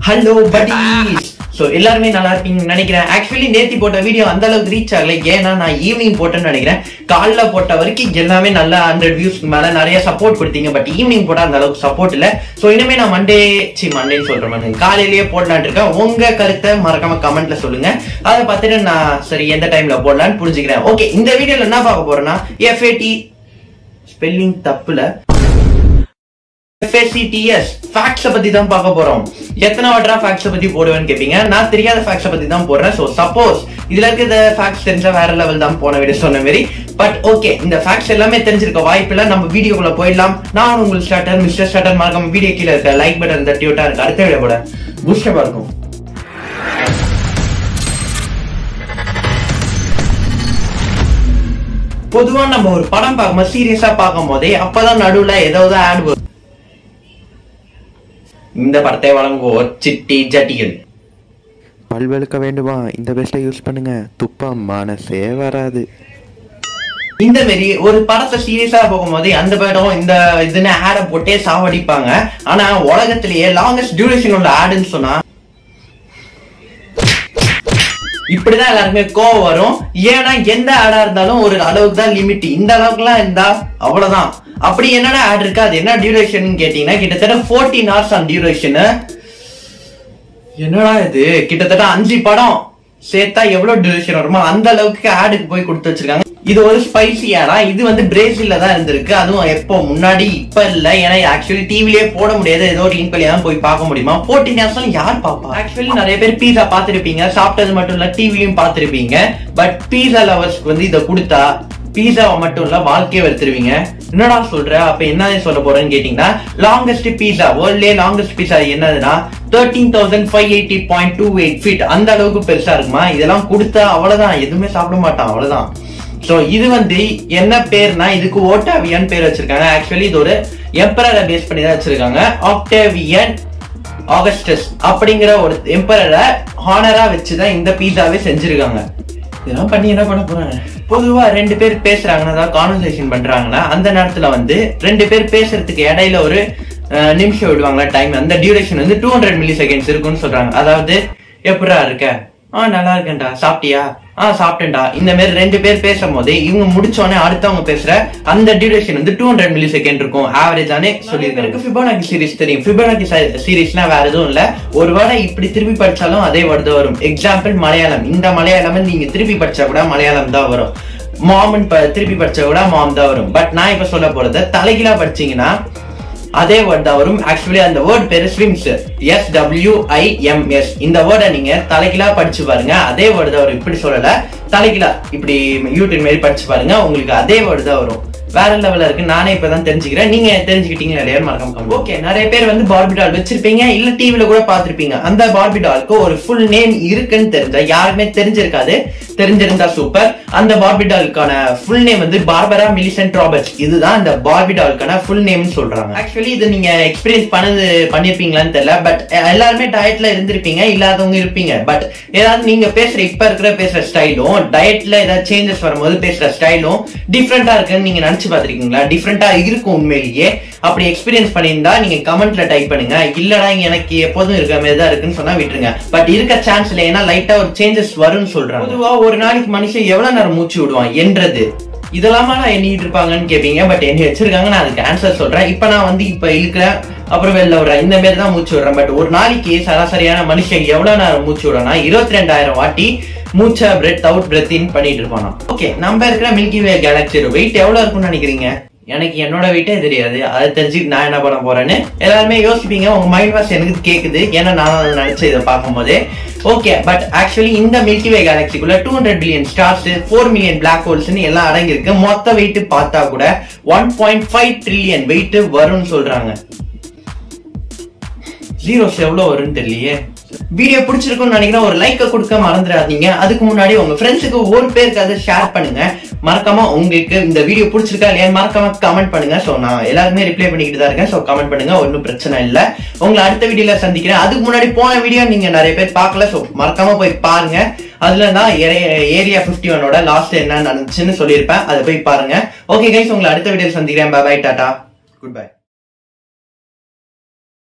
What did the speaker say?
hello buddies so எல்லாருமே நல்லா இருப்பீங்கன்னு நினைக்கிறேன் ஆக்சுவலி நேத்தி போட்ட வீடியோ அந்த அளவுக்கு ரீச் ஆகல ஏன்னா நான் ஈவினிங் போட்டேன்னு நினைக்கிறேன் காலைல போட்ட வரைக்கும் எல்லாமே நல்ல ஹண்ட்ரட் வியூஸ்க்கு மேல நிறைய சப்போர்ட் கொடுத்தீங்க பட் ஈவினிங் போட்டா அந்த அளவுக்கு சப்போர்ட் இல்ல ஸோ இனிமே நான் மண்டே சி மண்டேன்னு சொல்ற மாதிரி காலையிலேயே போடலான்னு இருக்கேன் உங்க கருத்தை மறக்காம கமெண்ட்ல சொல்லுங்க அதை பார்த்துட்டு நான் சரி எந்த டைம்ல போடலான்னு புரிஞ்சுக்கிறேன் ஓகே இந்த வீடியோல என்ன பார்க்க போறேன்னா எஃப்ஏடி ஸ்பெல்லிங் தப்புல எஃப்ஏசிடிஎஸ் ஃபேக்ட்ஸை பத்தி தான் பார்க்க போறோம் எத்தனை வாட்டரா ஃபேக்ட்ஸை பத்தி போடுவேன்னு கேப்பீங்க நான் தெரியாத ஃபேக்ட்ஸை பத்தி தான் போடுறேன் ஸோ சப்போஸ் இதுல இருக்கிற ஃபேக்ட்ஸ் தெரிஞ்சா வேற லெவல் தான் போன வீடியோ சொன்ன மாதிரி பட் ஓகே இந்த ஃபேக்ட்ஸ் எல்லாமே தெரிஞ்சிருக்க வாய்ப்பு இல்ல நம்ம வீடியோக்குள்ள போயிடலாம் நான் உங்கள் ஸ்டார்டர் மிஸ்டர் ஸ்டார்டர் மறக்காம வீடியோ கீழே இருக்க லைக் பட்டன் தட்டி விட்டா இருக்கு அடுத்த வீடியோ கூட பூஸ்டப்பா இருக்கும் பொதுவா நம்ம ஒரு படம் பார்க்கும்போது சீரியஸா பார்க்கும் போதே அப்பதான் நடுவுல ஏதாவது ஆட் வரும் இந்த படத்தை வழங்குவோர் சிட்டி ஜட்டிகள் பல் வெளுக்க வேண்டுமா இந்த பெஸ்ட்டை யூஸ் பண்ணுங்க துப்பம் மனசே வராது இந்த மாதிரி ஒரு படத்தை சீரியஸா போகும்போது அந்த படம் இந்த இதுன்னு ஆட போட்டே சாவடிப்பாங்க ஆனா உலகத்திலேயே லாங்கஸ்ட் டியூரேஷன் உள்ள ஆடுன்னு சொன்னா இப்படிதான் எல்லாருமே கோவம் வரும் ஏன்னா எந்த ஆடா இருந்தாலும் ஒரு அளவுக்கு தான் லிமிட் இந்த அளவுக்குலாம் இருந்தா அவ்வளவுதான் அப்படி என்னடா ஆட் இருக்கு அது என்ன டியூரேஷன் கேட்டீங்கன்னா கிட்டத்தட்ட 14 ஹவர்ஸ் ஆன் டியூரேஷன் என்னடா இது கிட்டத்தட்ட அஞ்சு படம் சேர்த்தா எவ்வளவு டியூரேஷன் வருமோ அந்த அளவுக்கு ஆடுக்கு போய் கொடுத்து வச்சிருக்காங்க இது ஒரு ஸ்பைசி ஆடா இது வந்து பிரேசில்ல தான் இருந்திருக்கு அதுவும் எப்போ முன்னாடி இப்ப இல்ல ஏன்னா ஆக்சுவலி டிவிலே போட முடியாது ஏதோ ஒரு இன்கலியா தான் போய் பார்க்க முடியுமா போர்டீன் ஹவர்ஸ் யார் பாப்பா ஆக்சுவலி நிறைய பேர் பீஸா பார்த்திருப்பீங்க சாப்பிட்டது மட்டும் இல்ல டிவிலையும் பார்த்திருப்பீங்க பட் பீஸா லவர்ஸ்க்கு வந்து இதை கொடுத்தா பீஸாவை மட்டும் இல்ல வாழ்க்கையை வெறுத்துருவீங்க என்னடா சொல்ற அப்ப என்ன சொல்ல போறேன்னு கேட்டீங்கன்னா லாங்கஸ்ட் பீஸா வேர்ல்ட்லயே லாங்கஸ்ட் பீஸா என்னதுன்னா thirteen thousand five eighty point two eight feet அந்த அளவுக்கு பெருசா இருக்குமா இதெல்லாம் கொடுத்தா அவ்வளவுதான் எதுவுமே சாப்பிட மாட்டான் அவ்வளவுதான் சோ இது வந்து என்ன பேர்னா இதுக்கு ஓட்டாவியன் பேர் வச்சிருக்காங்க ஆக்சுவலி இது ஒரு எம்பரரை பேஸ் பண்ணி தான் வச்சிருக்காங்க ஆக்டேவியன் ஆகஸ்டஸ் அப்படிங்கிற ஒரு எம்பரரை ஹானரா வச்சுதான் இந்த பீஸாவே செஞ்சிருக்காங்க இதெல்லாம் பண்ணி என்ன பண்ண போறாங்க பொதுவா ரெண்டு பேர் பேசுறாங்கன்னா அதாவது கான்வர்சேஷன் பண்றாங்கன்னா அந்த நேரத்துல வந்து ரெண்டு பேர் பேசுறதுக்கு இடையில ஒரு அஹ், நிமிஷம் விடுவாங்களா டைம் அந்த டியூரேஷன் வந்து டூ ஹண்ட்ரட் மில்லி செகண்ட்ஸ் இருக்கும்னு சொல்றாங்க அதாவது எப்படா இருக்க ஆ நல்லா இருக்கேன்டா சாப்பிட்டியா ஆ சாப்பிட்டேன்டா இந்த மாதிரி ரெண்டு பேர் பேசும்போது இவங்க முடிச்ச உடனே அடுத்தவங்க பேசுற அந்த டியூரேஷன் வந்து டூ ஹண்ட்ரட் மில்லி செகண்ட் இருக்கும் ஆவரேஜானே சொல்லியிருக்காங்க ஃபிபோனாக்கி சீரிஸ் தெரியும் ஃபிபோனாக்கி சீரிஸ்னா வேற எதுவும் இல்ல ஒரு வேர்டை இப்படி திருப்பி படிச்சாலும் அதே வேர்டு தான் வரும் எக்ஸாம்பிள் மலையாளம் இந்த மலையாளம் நீங்க திருப்பி படிச்சா கூட மலையாளம் தான் வரும் மாமன் திருப்பி படிச்சா கூட மாம் தான் வரும் பட் நான் இப்ப சொல்ல போறது தலைகீழா படிச்சீங்கன்னா அதே வேர்ட் தான் வரும் ஆக்சுவலி அந்த வேர்ட் பேரு swims S W I M S இந்த வேர்டை நீங்க தலைகீழா படிச்சு பாருங்க அதே வேர்டு தான் வரும் இப்படி சொல்லல தலைகீழா இப்படி யூடியூப் மாரி படிச்சு பாருங்க உங்களுக்கு அதே வேர்டு தான் வரும் வேற லெவல்ல இருக்கு நானே இப்பதான் தெரிஞ்சுக்கிறேன் நீங்க தெரிஞ்சுக்கிட்டீங்களா இல்லையா மறக்காம ஓகே நிறைய பேர் வந்து பார்பி டால் வச்சிருப்பீங்க இல்ல டிவில கூட பாத்திருப்பீங்க அந்த பார்பி டாலுக்கு ஒரு ஃபுல் நேம் இருக்குன்னு தெரிஞ்சா யாருமே தெரிஞ்சிருக்காது தெரிஞ்சிருந்தா சூப்பர் அந்த பார்பி டாலுக்கான ஃபுல் நேம் வந்து பார்பரா மிலிசென்ட் ராபர்ட்ஸ் இதுதான் அந்த பார்பி டாலுக்கான ஃபுல் நேம்னு சொல்றாங்க ஆக்சுவலி இது நீங்க எக்ஸ்பீரியன்ஸ் பண்ணது பண்ணிருப்பீங்களான்னு தெரியல பட் எல்லாருமே டயட்ல இருந்திருப்பீங்க இல்லாதவங்க இருப்பீங்க பட் ஏதாவது நீங்க பேசுற இப்ப இருக்கிற பேசுற ஸ்டைலும் டயட்ல ஏதாவது சேஞ்சஸ் வரும்போது பேசுற ஸ்டைலும் டிஃப்ரெண்டா இருக்குன்னு நீங்க நினைச்சு பாத்திருக்கீங்களா டிஃப்ரெண்டா இருக்கும் உண்மையிலேயே அப்படி எக்ஸ்பீரியன்ஸ் பண்ணியிருந்தா நீங்க கமெண்ட்ல டைப் பண்ணுங்க இல்லடா எனக்கு எப்போதும் இருக்கிற மாதிரி தான் இருக்குன்னு சொன்னா விட்டுருங்க பட் இருக்க சான்ஸ் இல்லை ஏன்னா லைட்டா ஒரு சேஞ்சஸ் வரும்னு சொல்றாங்க பொதுவா ஒரு நாளைக்கு மனுஷன் எவ்வளவு நேரம் மூச்சு விடுவான் என்றது இதெல்லாமா நான் எண்ணிட்டு இருப்பாங்கன்னு கேப்பீங்க பட் எண்ணி வச்சிருக்காங்க நான் அதுக்கு ஆன்சர் சொல்றேன் இப்ப நான் வந்து இப்ப இழுக்கிறேன் அப்புறம் வெளில விடுறேன் இந்த மாதிரி தான் மூச்சு விடுறேன் பட் ஒரு நாளைக்கு சராசரியான மனுஷன் எவ்வளவு நேரம் மூச்சு விடுறனா இருபத்தி ரெண்டாயிரம் வாட்டி மூச்சை பிரெத் அவுட் பிரெத் இன் பண்ணிட்டு இருப்பானா ஓகே நம்ம இருக்கிற மில்கி வே கேலக்சியோட வெயிட் எவ்வளவு இருக்கும்னு நினைக்கிறீங்க எனக்கு என்னோட வெயிட்டே தெரியாது அதை தெரிஞ்சுட்டு நான் என்ன பண்ண போறேன்னு எல்லாருமே யோசிப்பீங்க உங்க மைண்ட் வாஷ் எனக்கு கேக்குது ஏன்னா நான் அதை நினைச்சு இதை பார்க்கும்போது ஓகே பட் ஆக்சுவலி இந்த மில்கி வே கேலக்சிக்குள்ள two hundred billion stars four million black ஹோல்ஸ்னு எல்லாம் அடங்கியிருக்கு மொத்த வெயிட் பார்த்தா கூட one point five trillion weight வரும்னு சொல்றாங்க ஜீரோஸ் எவ்வளவு வரும்னு தெரியலையே வீடியோ பிடிச்சிருக்கும்னு நினைக்கிறேன் ஒரு லைக்க கொடுக்க மறந்துடாதீங்க அதுக்கு முன்னாடி உங்க ஃப்ரெண்ட்ஸுக்கு ஒரு பேருக்கு அதை ஷேர் பண்ணுங்க மறக்காம உங்களுக்கு இந்த வீடியோ பிடிச்சிருக்கா இல்லையா மறக்காம கமெண்ட் பண்ணுங்க சோ நான் எல்லாருமே ரிப்ளை பண்ணிக்கிட்டு தான் இருக்கேன் சோ கமெண்ட் பண்ணுங்க ஒன்றும் பிரச்சனை இல்ல உங்களை அடுத்த வீடியோல சந்திக்கிறேன் அதுக்கு முன்னாடி போன வீடியோ நீங்க நிறைய பேர் பார்க்கல சோ மறக்காம போய் பாருங்க அதுல தான் ஏரியா பிப்டி ஒனோட லாஸ்ட் என்ன நடந்துச்சுன்னு சொல்லியிருப்பேன் அதை போய் பாருங்க ஓகே கைஸ் உங்களை அடுத்த வீடியோ சந்திக்கிறேன் பை டாடா குட் பை